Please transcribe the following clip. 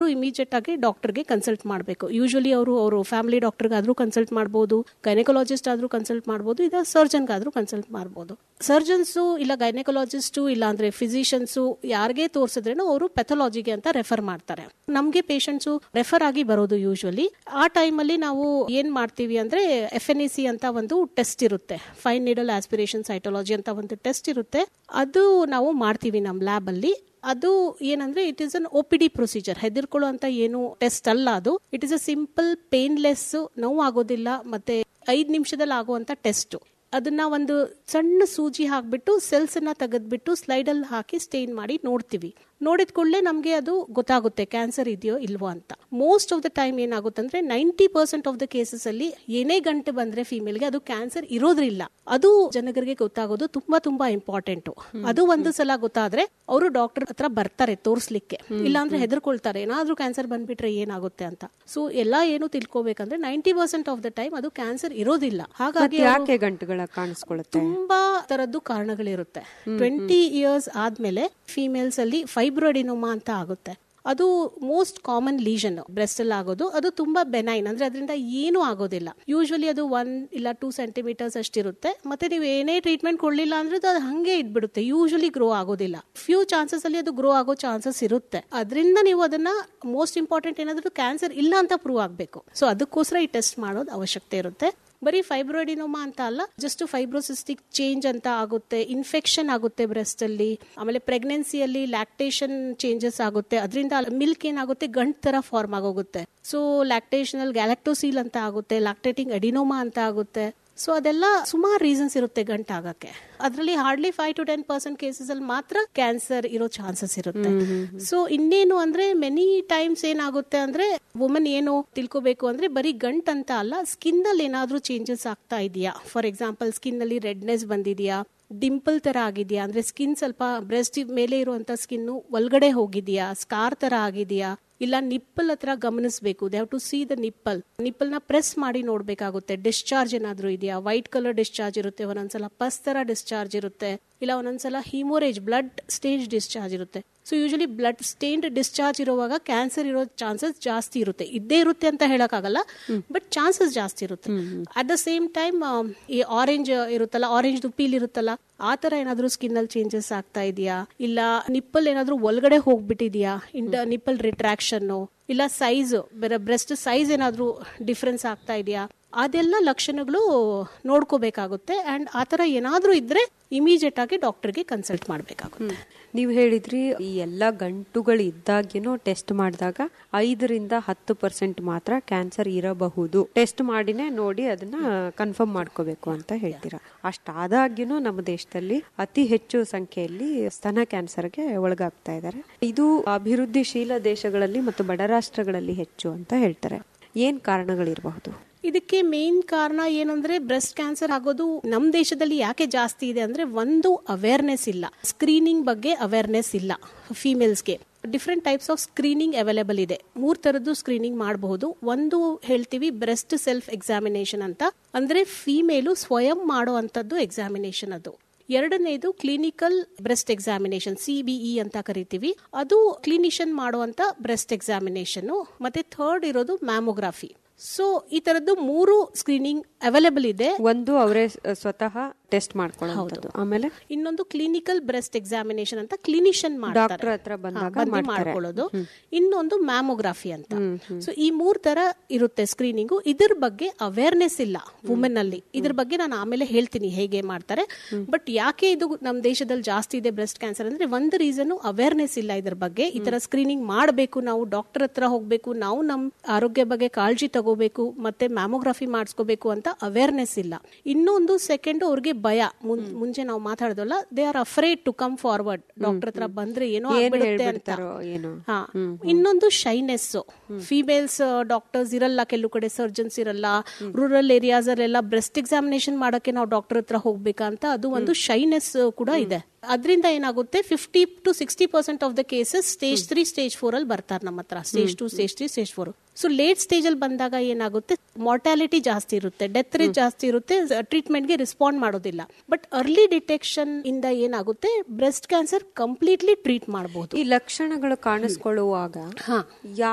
Immediate ಆಗಿ ಡಾಕ್ಟರ್ಗೆ consult ಮಾಡಬೇಕು usually ಅವರು ಅವರು ಫ್ಯಾಮಿಲಿ ಡಾಕ್ಟರ್ಗಾದ್ರೂ ಕನ್ಸಲ್ಟ್ ಮಾಡ್ಬೋದು ಗೈನಕಾಲಜಿಸ್ಟ್ ಆದ್ರೂ ಕನ್ಸಲ್ಟ್ ಮಾಡ್ಬೋದು ಇಲ್ಲ ಸರ್ಜನ್ಗಾದ್ರೂ ಕನ್ಸಲ್ಟ್ ಮಾಡ್ಬೋದು ಸರ್ಜನ್ಸು ಇಲ್ಲ ಗೈನಕಾಲಜಿಸ್ಟು ಇಲ್ಲ ಅಂದ್ರೆ ಫಿಸಿಷಿಯನ್ಸು ಯಾರಿಗೆ ತೋರಿಸಿದ್ರೇನು ಅವರು ಪೆಥಾಲಜಿಗೆ ಅಂತ ರೆಫರ್ ಮಾಡ್ತಾರೆ ನಮಗೆ ಪೇಷಂಟ್ಸು ರೆಫರ್ ಆಗಿ ಬರೋದು ಯೂಶಲಿ ಆ ಟೈಮಲ್ಲಿ ನಾವು ಏನ್ ಮಾಡ್ತೀವಿ ಅಂದ್ರೆ ಎಫ್ ಎನ್ ಸಿ ಅಂತ ಒಂದು ಟೆಸ್ಟ್ ಇರುತ್ತೆ ಫೈನ್ ನೀಡಲ್ ಆಸ್ಪಿರೇಷನ್ ಸೈಟಾಲಜಿ ಅಂತ ಒಂದು ಟೆಸ್ಟ್ ಇರುತ್ತೆ ಅದು ನಾವು ಮಾಡ್ತೀವಿ ನಮ್ಮ ಲ್ಯಾಬ್ ಅಲ್ಲಿ ಅದು ಏನಂದ್ರೆ it is an O P D procedure ಹೆದರ್ಕೊಳ್ಳೋ ಅಂತ ಏನು ಟೆಸ್ಟ್ ಅಲ್ಲ ಅದು it is a simple painless ನೋವು ಆಗೋದಿಲ್ಲ ಮತ್ತೆ ಐದ್ ನಿಮಿಷದಲ್ಲಿ ಆಗುವಂತ ಟೆಸ್ಟ್ ಅದನ್ನ ಒಂದು ಸಣ್ಣ ಸೂಜಿ ಹಾಕ್ಬಿಟ್ಟು ಸೆಲ್ಸ್ ಅನ್ನ ತೆಗೆದ್ಬಿಟ್ಟು ಸ್ಲೈಡ್ ಅಲ್ಲಿ ಹಾಕಿ ಸ್ಟೇನ್ ಮಾಡಿ ನೋಡ್ತೀವಿ ನೋಡಿದ ಕೂಡಲೇ ನಮಗೆ ಅದು ಗೊತ್ತಾಗುತ್ತೆ ಕ್ಯಾನ್ಸರ್ ಇದೆಯೋ ಇಲ್ವೋ ಅಂತ ಮೋಸ್ಟ್ ಆಫ್ ದ ಟೈಮ್ ಏನಾಗುತ್ತೆ ಅಂದ್ರೆ ninety percent of the cases ಅಲ್ಲಿ ಏನೇ ಗಂಟೆ ಬಂದ್ರೆ ಫಿಮೇಲ್ಗೆ ಅದು ಕ್ಯಾನ್ಸರ್ ಇರೋದ್ರಿಲ್ಲ ಅದು ಜನಗಳಿಗೆ ಗೊತ್ತಾಗೋದು ತುಂಬಾ ತುಂಬಾ ಇಂಪಾರ್ಟೆಂಟ್ ಅದು ಒಂದು ಸಲ ಗೊತ್ತಾದ್ರೆ ಅವರು ಡಾಕ್ಟರ್ ಹತ್ರ ಬರ್ತಾರೆ ತೋರ್ಸ್ಲಿಕ್ಕೆ ಇಲ್ಲಾಂದ್ರೆ ಹೆದರ್ಕೊಳ್ತಾರೆ ಏನಾದ್ರೂ ಕ್ಯಾನ್ಸರ್ ಬಂದ್ಬಿಟ್ರೆ ಏನಾಗುತ್ತೆ ಅಂತ ಸೊ ಎಲ್ಲಾ ಏನು ತಿಳ್ಕೊಬೇಕಂದ್ರೆ ninety percent of the time ಅದು ಕ್ಯಾನ್ಸರ್ ಇರೋದಿಲ್ಲ ಹಾಗಾಗಿ ಅವ್ರು- ಯಾಕೆ ಗಂಟುಗಳ ಕಾಣಿಸ್ಕೊಳ್ಳುತ್ತೆ ತುಂಬಾ ತರದ್ದು ಕಾರಣಗಳಿರುತ್ತೆ ಟ್ವೆಂಟಿ ಇಯರ್ಸ್ ಆದ್ಮೇಲೆ ಫಿಮೇಲ್ಸ್ ಅಲ್ಲಿ ಫೈಬ್ರೋಡಿನೋಮಾ ಅಂತ ಆಗುತ್ತೆ ಅದು ಮೋಸ್ಟ್ ಕಾಮನ್ ಲೀಷನ್ ಬ್ರೆಸ್ಟ್ ಅಲ್ಲಿ ಆಗೋದು ಅದು ತುಂಬಾ ಬೆನೈನ್ ಅಂದ್ರೆ ಅದರಿಂದ ಏನೂ ಆಗೋದಿಲ್ಲ ಯೂಶಲಿ ಅದು ಒನ್ ಇಲ್ಲ ಟೂ ಸೆಂಟಿಮೀಟರ್ಸ್ ಅಷ್ಟಿರುತ್ತೆ ಮತ್ತೆ ನೀವು ಏನೇ ಟ್ರೀಟ್ಮೆಂಟ್ ಕೊಡ್ಲಿಲ್ಲ ಅಂದ್ರೆ ಅದು ಹಂಗೆ ಇದ್ಬಿಡುತ್ತೆ ಯೂಶಲಿ ಗ್ರೋ ಆಗೋದಿಲ್ಲ ಫ್ಯೂ ಚಾನ್ಸಸ್ ಅಲ್ಲಿ ಅದು ಗ್ರೋ ಆಗೋ ಚಾನ್ಸಸ್ ಇರುತ್ತೆ ಅದರಿಂದ ನೀವು ಅದನ್ನ ಮೋಸ್ಟ್ ಇಂಪಾರ್ಟೆಂಟ್ ಏನಾದ್ರೂ ಕ್ಯಾನ್ಸರ್ ಇಲ್ಲ ಅಂತ ಪ್ರೂವ್ ಆಗಬೇಕು ಸೊ ಅದಕ್ಕೋಸ್ಕರ ಈ ಟೆಸ್ಟ್ ಮಾಡೋದು ಅವಶ್ಯಕತೆ ಇರುತ್ತೆ ಬರೀ ಫೈಬ್ರೋಡಿನೋಮಾ ಅಂತ ಅಲ್ಲ ಜಸ್ಟ್ ಫೈಬ್ರೋಸಿಸ್ಟಿಕ್ ಚೇಂಜ್ ಅಂತ ಆಗುತ್ತೆ ಇನ್ಫೆಕ್ಷನ್ ಆಗುತ್ತೆ ಬ್ರೆಸ್ಟ್ ಅಲ್ಲಿ ಆಮೇಲೆ ಪ್ರೆಗ್ನೆನ್ಸಿಯಲ್ಲಿ ಲ್ಯಾಕ್ಟೇಷನ್ ಚೇಂಜಸ್ ಆಗುತ್ತೆ ಅದರಿಂದ ಮಿಲ್ಕ್ ಏನಾಗುತ್ತೆ ಗಂಟ್ ತರ ಫಾರ್ಮ್ ಆಗೋಗುತ್ತೆ ಸೊ ಲ್ಯಾಕ್ಟೇಷನಲ್ ಗ್ಯಾಲಕ್ಟೋಸೀಲ್ ಅಂತ ಆಗುತ್ತೆ ಲ್ಯಾಕ್ಟೇಟಿಂಗ್ ಅಡಿನೋಮಾ ಅಂತ ಆಗುತ್ತೆ ಸೊ ಅದೆಲ್ಲ ಸುಮಾರು ರೀಸನ್ಸ್ ಇರುತ್ತೆ ಗಂಟ್ ಆಗಕ್ಕೆ ಅದರಲ್ಲಿ hardly five to ten percent cases ಅಲ್ಲಿ ಮಾತ್ರ ಕ್ಯಾನ್ಸರ್ ಇರೋ ಚಾನ್ಸಸ್ ಇರುತ್ತೆ ಸೊ ಇನ್ನೇನು ಅಂದ್ರೆ ಮೆನಿ ಟೈಮ್ಸ್ ಏನಾಗುತ್ತೆ ಅಂದ್ರೆ ವುಮನ್ ಏನು ತಿಳ್ಕೋಬೇಕು ಅಂದ್ರೆ ಬರೀ ಗಂಟ್ ಅಂತ ಅಲ್ಲ ಸ್ಕಿನ್ ಅಲ್ಲಿ ಏನಾದ್ರೂ ಚೇಂಜಸ್ ಆಗ್ತಾ ಇದೆಯಾ ಫಾರ್ ಎಕ್ಸಾಂಪಲ್ ಸ್ಕಿನ್ ಅಲ್ಲಿ ರೆಡ್ನೆಸ್ ಬಂದಿದ್ಯಾ ಡಿಂಪಲ್ ತರ ಆಗಿದ್ಯಾ ಅಂದ್ರೆ ಸ್ಕಿನ್ ಸ್ವಲ್ಪ ಬ್ರೆಸ್ಟ್ ಮೇಲೆ ಇರುವಂತ ಸ್ಕಿನ್ ಒಳಗಡೆ ಹೋಗಿದ್ಯಾ ಸ್ಕಾರ್ ತರ ಆಗಿದ್ಯಾ ಇಲ್ಲ ನಿಪ್ಪಲ್ ಹತ್ರ ಗಮನಿಸಬೇಕು they have to see the nipple nipple ನ ಪ್ರೆಸ್ ಮಾಡಿ ನೋಡ್ಬೇಕಾಗುತ್ತೆ ಡಿಸ್ಚಾರ್ಜ್ ಏನಾದ್ರೂ ಇದೆಯಾ ವೈಟ್ ಕಲರ್ ಡಿಸ್ಚಾರ್ಜ್ ಇರುತ್ತೆ ಒಂದೊಂದ್ಸಲ ಪಸ್ ತರ ಡಿಸ್ಚಾರ್ಜ್ ಇರುತ್ತೆ ಇಲ್ಲ ಒಂದೊಂದ್ಸಲ ಹಿಮೋರೇಜ್ ಬ್ಲಡ್ ಸ್ಟೇಜ್ ಡಿಸ್ಚಾರ್ಜ್ ಇರುತ್ತೆ so usually blood stained discharge ಇರುವಾಗ ಕ್ಯಾನ್ಸರ್ ಇರೋ ಚಾನ್ಸಸ್ ಜಾಸ್ತಿ ಇರುತ್ತೆ ಇದ್ದೇ ಇರುತ್ತೆ ಅಂತ ಹೇಳಕ್ಕಾಗಲ್ಲ ಬಟ್ ಚಾನ್ಸಸ್ ಜಾಸ್ತಿ ಇರುತ್ತೆ ಅಟ್ ದ ಸೇಮ್ ಟೈಮ್ ಈ ಆರೆಂಜ್ ಇರುತ್ತಲ್ಲ ಆರೆಂಜ್ ಪೀಲ್ ಇರುತ್ತಲ್ಲ ಆ ತರ ಏನಾದ್ರೂ ಸ್ಕಿನ್ ಅಲ್ಲಿ ಚೇಂಜಸ್ ಆಗ್ತಾ ಇದೆಯಾ ಇಲ್ಲ ನಿಪ್ಪಲ್ ಏನಾದ್ರೂ ಒಳಗಡೆ ಹೋಗ್ಬಿಟ್ಟಿದ್ಯಾ ಇಂಟ ನಿಪ್ಪಲ್ ರಿಟ್ರಾಕ್ಷನ್ ಇಲ್ಲ ಸೈಜ್ ಬೇರೆ ಬ್ರೆಸ್ಟ್ ಸೈಜ್ ಏನಾದ್ರೂ ಡಿಫ್ರೆನ್ಸ್ ಆಗ್ತಾ ಇದೆಯಾ ಅದೆಲ್ಲ ಲಕ್ಷಣಗಳು ನೋಡ್ಕೋಬೇಕಾಗುತ್ತೆ ಅಂಡ್ ಆ ತರ ಏನಾದ್ರೂ ಇದ್ರೆ ಇಮಿಡಿಯೇಟ್ ಆಗಿ ಡಾಕ್ಟರ್ಗೆ ಕನ್ಸಲ್ಟ್ ಮಾಡಬೇಕಾಗುತ್ತೆ ನೀವು ಹೇಳಿದ್ರಿ ಈ ಎಲ್ಲ ಗಂಟುಗಳು ಇದ್ದಾಗೇನೋ ಟೆಸ್ಟ್ ಮಾಡಿದಾಗ ಐದರಿಂದ ಹತ್ತು ಪರ್ಸೆಂಟ್ ಮಾತ್ರ ಕ್ಯಾನ್ಸರ್ ಇರಬಹುದು ಟೆಸ್ಟ್ ಮಾಡಿನೇ ನೋಡಿ ಅದನ್ನ ಕನ್ಫರ್ಮ್ ಮಾಡ್ಕೋಬೇಕು ಅಂತ ಹೇಳ್ತೀರಾ ಅಷ್ಟಾದಾಗ್ಯೂ ನಮ್ಮ ದೇಶದಲ್ಲಿ ಅತಿ ಹೆಚ್ಚು ಸಂಖ್ಯೆಯಲ್ಲಿ ಸ್ತನ ಕ್ಯಾನ್ಸರ್ಗೆ ಒಳಗಾಗ್ತಾ ಇದ್ದಾರೆ ಇದು ಅಭಿವೃದ್ಧಿಶೀಲ ದೇಶಗಳಲ್ಲಿ ಮತ್ತು ಬಡ ರಾಷ್ಟ್ರಗಳಲ್ಲಿ ಹೆಚ್ಚು ಅಂತ ಹೇಳ್ತಾರೆ ಏನ್ ಕಾರಣಗಳಿರಬಹುದು ಇದಕ್ಕೆ ಮೇನ್ ಕಾರಣ ಏನಂದ್ರೆ ಬ್ರೆಸ್ಟ್ ಕ್ಯಾನ್ಸರ್ ಆಗೋದು ನಮ್ ದೇಶದಲ್ಲಿ ಯಾಕೆ ಜಾಸ್ತಿ ಇದೆ ಅಂದ್ರೆ ಒಂದು ಅವೇರ್ನೆಸ್ ಇಲ್ಲ ಸ್ಕ್ರೀನಿಂಗ್ ಬಗ್ಗೆ ಅವೇರ್ನೆಸ್ ಇಲ್ಲ ಫಿಮೇಲ್ಸ್ಗೆ different types of screening available ಇದೆ ಮೂರ್ ತರದ್ದು ಸ್ಕ್ರೀನಿಂಗ್ ಮಾಡಬಹುದು ಒಂದು ಹೇಳ್ತೀವಿ ಬ್ರೆಸ್ಟ್ ಸೆಲ್ಫ್ ಎಕ್ಸಾಮಿನೇಷನ್ ಅಂತ ಅಂದ್ರೆ ಫಿಮೇಲು ಸ್ವಯಂ ಮಾಡೋ ಅಂತದ್ದು ಎಕ್ಸಾಮಿನೇಷನ್ ಅದು ಎರಡನೇದು ಕ್ಲಿನಿಕಲ್ ಬ್ರೆಸ್ಟ್ ಎಕ್ಸಾಮಿನೇಷನ್ ಸಿಬಿಇ ಅಂತ ಕರಿತೀವಿ ಅದು ಕ್ಲಿನಿಷಿಯನ್ ಮಾಡುವಂತ ಬ್ರೆಸ್ಟ್ ಎಕ್ಸಾಮಿನೇಷನ್ ಮತ್ತೆ ಥರ್ಡ್ ಇರೋದು ಮ್ಯಾಮೋಗ್ರಾಫಿ ಸೊ ಈ ತರದ್ದು ಮೂರು ಸ್ಕ್ರೀನಿಂಗ್ ಅವೈಲೇಬಲ್ ಇದೆ ಒಂದು ಅವರೇ ಸ್ವತಃ ಟೆಸ್ಟ್ ಮಾಡ್ಕೊಳ್ಳೋದು ಆಮೇಲೆ ಇನ್ನೊಂದು ಕ್ಲಿನಿಕಲ್ ಬ್ರೆಸ್ಟ್ ಎಕ್ಸಾಮಿನೇಷನ್ ಅಂತ ಕ್ಲಿನಿಷಿಯನ್ ಡಾಕ್ಟರ್ ಹತ್ರ ಬಂದಾಗ ಮಾಡ್ತಾರೆ. ಮಾಡ್ಕೊಳ್ಳೋದು ಇನ್ನೊಂದು ಮ್ಯಾಮೋಗ್ರಾಫಿ ಅಂತ ಸೊ ಈ ಮೂರ್ ತರ ಇರುತ್ತೆ ಸ್ಕ್ರೀನಿಂಗು ಇದ್ರ ಬಗ್ಗೆ ಅವೇರ್ನೆಸ್ ಇಲ್ಲ ವುಮೆನ್ ಅಲ್ಲಿ ಇದ್ರ ಬಗ್ಗೆ ನಾನು ಆಮೇಲೆ ಹೇಳ್ತೀನಿ ಹೇಗೆ ಮಾಡ್ತಾರೆ ಬಟ್ ಯಾಕೆ ಇದು ನಮ್ಮ ದೇಶದಲ್ಲಿ ಜಾಸ್ತಿ ಇದೆ ಬ್ರೆಸ್ಟ್ ಕ್ಯಾನ್ಸರ್ ಅಂದ್ರೆ ಒಂದು ರೀಸನ್ ಅವೇರ್ನೆಸ್ ಇಲ್ಲ ಇದ್ರ ಬಗ್ಗೆ ಈ ತರ ಸ್ಕ್ರೀನಿಂಗ್ ಮಾಡಬೇಕು ನಾವು ಡಾಕ್ಟರ್ ಹತ್ರ ಹೋಗ್ಬೇಕು ನಾವು ನಮ್ ಆರೋಗ್ಯ ಬಗ್ಗೆ ಕಾಳಜಿ ತಗೋಬೇಕು ಮತ್ತೆ ಮ್ಯಾಮೋಗ್ರಫಿ ಮಾಡಿಸ್ಕೋಬೇಕು ಅಂತ ಅವೇರ್ನೆಸ್ ಇಲ್ಲ ಇನ್ನೊಂದು ಸೆಕೆಂಡ್ ಅವ್ರಿಗೆ ಭಯ ಮುಂ- ಮುಂಚೆ ನಾವು ಮಾತಾಡಿದಲ್ಲ they are afraid to come forward doctor ಹತ್ರ ಬಂದ್ರೆ ಏನೋ ಏನ್ ಆಗ್ಬಿಡುತ್ತೆ ಅಂತ ಹೇಳ್ಬಿಡ್ತಾರೋ ಏನೋ ಹಾ ಇನ್ನೊಂದು ಶೈನೆಸ್ ಫಿಮೇಲ್ಸ್ ಡಾಕ್ಟರ್ಸ್ ಇರಲ್ಲ ಕೆಲವು ಕಡೆ ಸರ್ಜನ್ಸ್ ಇರಲ್ಲ ರೂರಲ್ ಏರಿಯಾಸ್ ಅಲ್ಲೆಲ್ಲ ಬ್ರೆಸ್ಟ್ ಎಕ್ಸಾಮಿನೇಷನ್ ಮಾಡಕ್ಕೆ ನಾವು ಡಾಕ್ಟರ್ ಹತ್ರ ಹೋಗ್ಬೇಕಂತ ಅದು ಒಂದು ಶೈನೆಸ್ ಕೂಡ ಇದೆ ಅದರಿಂದ ಏನಾಗುತ್ತೆ fifty to sixty percent of the cases stage three stage four ಅಲ್ಲಿ ಬರ್ತಾರೆ ನಮ್ಮ ಹತ್ರ stage two stage three stage four so late stage ಅಲ್ಲಿ ಬಂದಾಗ ಏನಾಗುತ್ತೆ ಮಾರ್ಟಾಲಿಟಿ ಜಾಸ್ತಿ ಇರುತ್ತೆ ಡೆತ್ ರೇಟ್ ಜಾಸ್ತಿ ಇರುತ್ತೆ ಟ್ರೀಟ್ಮೆಂಟ್ ಗೆ ರೆಸ್ಪಾಂಡ್ ಮಾಡೋದಿಲ್ಲ ಬಟ್ ಅರ್ಲಿ ಡಿಟೆಕ್ಷನ್ ಇಂದ ಏನಾಗುತ್ತೆ ಬ್ರೆಸ್ಟ್ ಕ್ಯಾನ್ಸರ್ ಕಂಪ್ಲೀಟ್ಲಿ ಟ್ರೀಟ್ ಮಾಡಬಹುದು ಈ ಲಕ್ಷಣಗಳು ಕಾಣಿಸ್ಕೊಳ್ಳುವಾಗ ಹಾ ಯಾವ